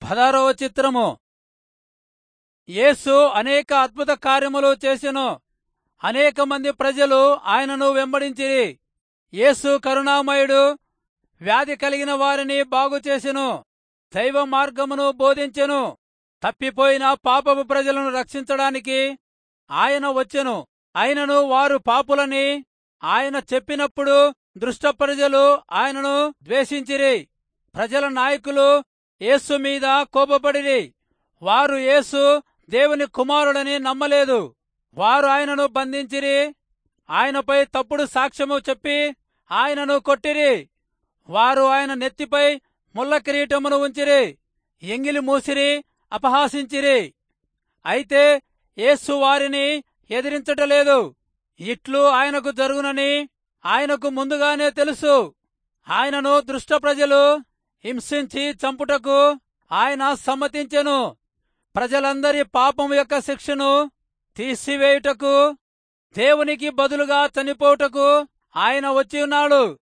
పదారవ చిత్రము యేసు అనేక అద్భుత కార్యములు చేసెను అనేక మంది ప్రజలు ఆయనను వెంబడించిరి యేసు కరుణామయుడు వ్యాధి కలిగిన వారిని బాగు చేసెను దైవ మార్గమును బోధించెను తప్పిపోయిన పాపపు ప్రజలను రక్షించడానికి ఆయన వచ్చెను అయినను వారు పాపులని ఆయన చెప్పినప్పుడు దుష్ట ప్రజలు ఆయనను ద్వేషించిరి ప్రజల నాయకులు యేసు మీద కోపపడిరి వారు యేసు దేవుని కుమారుడని నమ్మలేదు వారు ఆయనను బంధించిరి ఆయనపై తప్పుడు సాక్ష్యము చెప్పి ఆయనను కొట్టిరి వారు ఆయన నెత్తిపై ముళ్ళ కిరీటమును ఉంచిరి ఎంగిలి మూసిరి అపహాసించిరి అయితే యేసు వారిని ఎదిరించటలేదు ఇట్లు ఆయనకు జరుగునని ఆయనకు ముందుగానే తెలుసు ఆయనను దృష్ట ప్రజలు హింసించి చంపుటకు ఆయన సమ్మతించెను ప్రజలందరి పాపం యొక్క శిక్షను తీసివేయుటకు దేవునికి బదులుగా చనిపోవుటకు ఆయన వచ్చి ఉన్నాడు